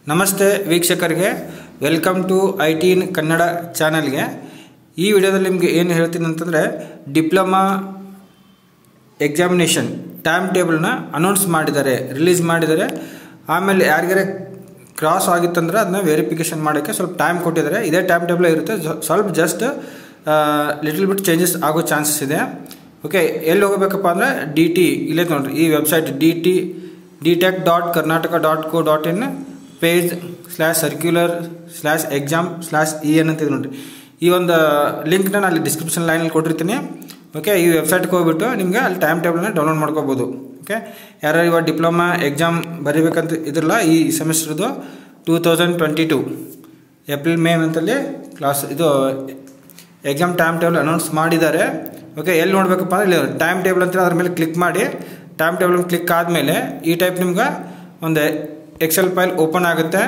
ನಮಸ್ತೆ ವೀಕ್ಷಕರಿಗೆ welcome to I T in Kannada ಚಾನಲ್ಗೆ ಈ ವಿಡಿಯೋದಲ್ಲಿ ನಿಮಗೆ ಏನು ಹೇಳ್ತೀನಿ ಅಂತಂದರೆ ಡಿಪ್ಲೊಮಾ ಎಕ್ಸಾಮಿನೇಷನ್ ಟೈಮ್ ಟೇಬಲ್ನ ಅನೌನ್ಸ್ ಮಾಡಿದ್ದಾರೆ ರಿಲೀಸ್ ಮಾಡಿದ್ದಾರೆ ಆಮೇಲೆ ಯಾರಿಗಾರೆ ಕ್ರಾಸ್ ಆಗಿತ್ತಂದ್ರೆ ಅದನ್ನ ವೆರಿಫಿಕೇಷನ್ ಮಾಡೋಕ್ಕೆ ಸ್ವಲ್ಪ ಟೈಮ್ ಕೊಟ್ಟಿದ್ದಾರೆ ಇದೇ ಟೈಮ್ ಟೇಬಲ್ ಇರುತ್ತೆ ಜ- ಸ್ವಲ್ಪ ಜಸ್ಟ್ ಲಿಟಲ್ ಬಿಟ್ ಚೇಂಜಸ್ ಆಗೋ ಚಾನ್ಸಸ್ ಇದೆ ಓಕೆ ಎಲ್ಲಿ ಹೋಗಬೇಕಪ್ಪ ಅಂದರೆ ಡಿ ಟಿ ಇಲ್ಲೇ ನೋಡ್ರಿ ಈ website D T D tech dot Karnataka dot co dot in page slash circular slash exam slash E N ಅಂತ ಇದೆ ನೋಡ್ರಿ ಈ ಒಂದು ಲಿಂಕ್ನ ನಾನು ಅಲ್ಲಿ ಡಿಸ್ಕ್ರಿಪ್ಷನ್ ಲೈನಲ್ಲಿ ಕೊಟ್ಟಿರ್ತೀನಿ ಓಕೆ ಈ ವೆಬ್ಸೈಟ್ಗೆ ಹೋಗ್ಬಿಟ್ಟು ನಿಮಗೆ ಅಲ್ಲಿ ಟೈಮ್ ಟೇಬಲ್ನ ಡೌನ್ಲೋಡ್ ಮಾಡ್ಕೋಬೋದು ಓಕೆ ಯಾರು ಇವಾಗ ಡಿಪ್ಲೊಮಾ ಎಕ್ಸಾಮ್ ಬರೀಬೇಕಂತ ಇದ್ರಲ್ಲ ಈ ಸೆಮಿಸ್ಟರ್ದು two thousand twenty two April May ಮಂತಲ್ಲಿ ಕ್ಲಾಸ್ ಇದು ಎಕ್ಸಾಮ್ ಟೈಮ್ ಟೇಬಲ್ ಅನೌನ್ಸ್ ಮಾಡಿದ್ದಾರೆ ಓಕೆ ಎಲ್ಲಿ ನೋಡಬೇಕಪ್ಪ ಅಂದರೆ ಇಲ್ಲಿ ಟೈಮ್ ಟೇಬಲ್ ಅಂತ ಅದ್ರ ಮೇಲೆ ಕ್ಲಿಕ್ ಮಾಡಿ ಟೈಮ್ ಟೇಬಲ್ ಕ್ಲಿಕ್ ಆದಮೇಲೆ ಈ ಟೈಪ್ ನಿಮ್ಗೆ ಒಂದು ಎಕ್ಸೆಲ್ ಫೈಲ್ ಓಪನ್ ಆಗುತ್ತೆ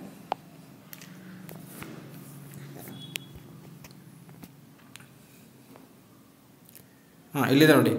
ಹಾಂ ಇಲ್ಲಿದೆ ನೋಡಿ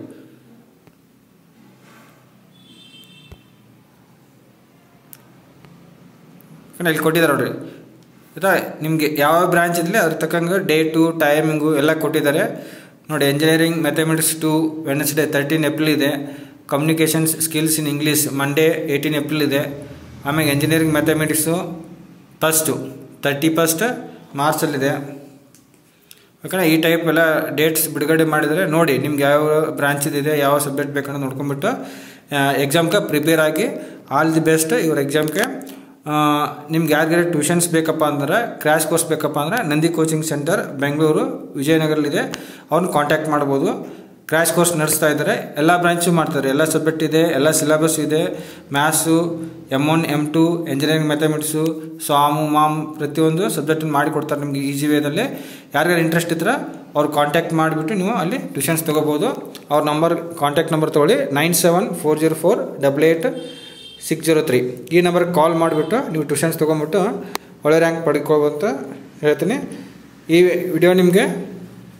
ಯಾಕಂದ್ರೆ ಇಲ್ಲಿ ಕೊಟ್ಟಿದ್ದಾರೆ ನೋಡ್ರಿ ಆಯ್ತಾ ನಿಮಗೆ ಯಾವ ಬ್ರಾಂಚ್ ಇದ್ಲಿ ಅದ್ರ ತಕ್ಕಂಗೆ ಡೇಟು ಟೈಮಿಂಗು ಎಲ್ಲ ಕೊಟ್ಟಿದ್ದಾರೆ ನೋಡಿ engineering mathematics two Wednesday thirteen April ಇದೆ communications skills in English Monday eighteen April ಇದೆ ಆಮೇಲೆ engineering mathematics first thirty first ಮಾರ್ಚಲ್ಲಿದೆ ಯಾಕಂದರೆ ಈ ಟೈಪ್ ಎಲ್ಲ ಡೇಟ್ಸ್ ಬಿಡುಗಡೆ ಮಾಡಿದರೆ ನೋಡಿ ನಿಮ್ಗೆ ಯಾವ ಬ್ರಾಂಚಿದಿದೆ ಯಾವ ಸಬ್ಜೆಕ್ಟ್ ಬೇಕನ್ನೋದು ನೋಡ್ಕೊಂಬಿಟ್ಟು ಎಕ್ಸಾಮ್ಗೆ ಪ್ರಿಪೇರ್ ಆಗಿ ಆಲ್ ದಿ ಬೆಸ್ಟ್ ಇವ್ರ ಎಕ್ಸಾಮ್ಗೆ ನಿಮ್ಗೆ ಯಾರಿಗಾರ ಟ್ಯೂಷನ್ಸ್ ಬೇಕಪ್ಪ ಅಂದ್ರೆ ಕ್ರ್ಯಾಶ್ ಕೋರ್ಸ್ ಬೇಕಪ್ಪ ಅಂದರೆ ನಂದಿ ಕೋಚಿಂಗ್ ಸೆಂಟರ್ ಬೆಂಗಳೂರು ವಿಜಯನಗರಲ್ಲಿದೆ ಅವ್ರನ್ನ ಕಾಂಟ್ಯಾಕ್ಟ್ ಮಾಡ್ಬೋದು ಕ್ರ್ಯಾಶ್ ಕೋರ್ಸ್ ನಡೆಸ್ತಾ ಇದ್ದಾರೆ ಎಲ್ಲ ಬ್ರಾಂಚು ಮಾಡ್ತಾರೆ ಎಲ್ಲ ಸಬ್ಜೆಕ್ಟ್ ಇದೆ ಎಲ್ಲ ಸಿಲೆಬಸ್ ಇದೆ maths M one M two engineering mathematics ಸಾಮು ಮಾಮ್ ಪ್ರತಿಯೊಂದು ಸಬ್ಜೆಕ್ಟನ್ನು ಮಾಡಿಕೊಡ್ತಾರೆ ನಿಮಗೆ ಈಸಿ ವೇದಲ್ಲಿ ಯಾರಿಗಾರು ಇಂಟ್ರೆಸ್ಟ್ ಇದ್ರೆ ಅವ್ರು ಕಾಂಟ್ಯಾಕ್ಟ್ ಮಾಡಿಬಿಟ್ಟು ನೀವು ಅಲ್ಲಿ ಟ್ಯೂಷನ್ಸ್ ತೊಗೋಬೋದು ಅವ್ರ ನಂಬರ್ ಕಾಂಟ್ಯಾಕ್ಟ್ ನಂಬರ್ ತೊಗೊಳ್ಳಿ nine seven four zero four double eight six zero three ಈ ನಂಬರ್ಗೆ ಕಾಲ್ ಮಾಡಿಬಿಟ್ಟು ನೀವು ಟ್ಯೂಷನ್ಸ್ ತೊಗೊಂಬಿಟ್ಟು ಒಳ್ಳೆ ರ್ಯಾಂಕ್ ಪಡ್ಕೋಬೋದು ಅಂತ ಹೇಳ್ತೀನಿ ಈ ವಿಡಿಯೋ ನಿಮಗೆ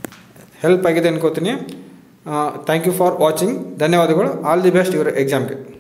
ಹೆಲ್ಪ್ ಆಗಿದೆ ಅನ್ಕೋತೀನಿ ಥ್ಯಾಂಕ್ ಯು ಫಾರ್ ವಾಚಿಂಗ್ ಧನ್ಯವಾದಗಳು ಆಲ್ ದಿ ಬೆಸ್ಟ್ ಇವರ ಎಕ್ಸಾಮ್ಗೆ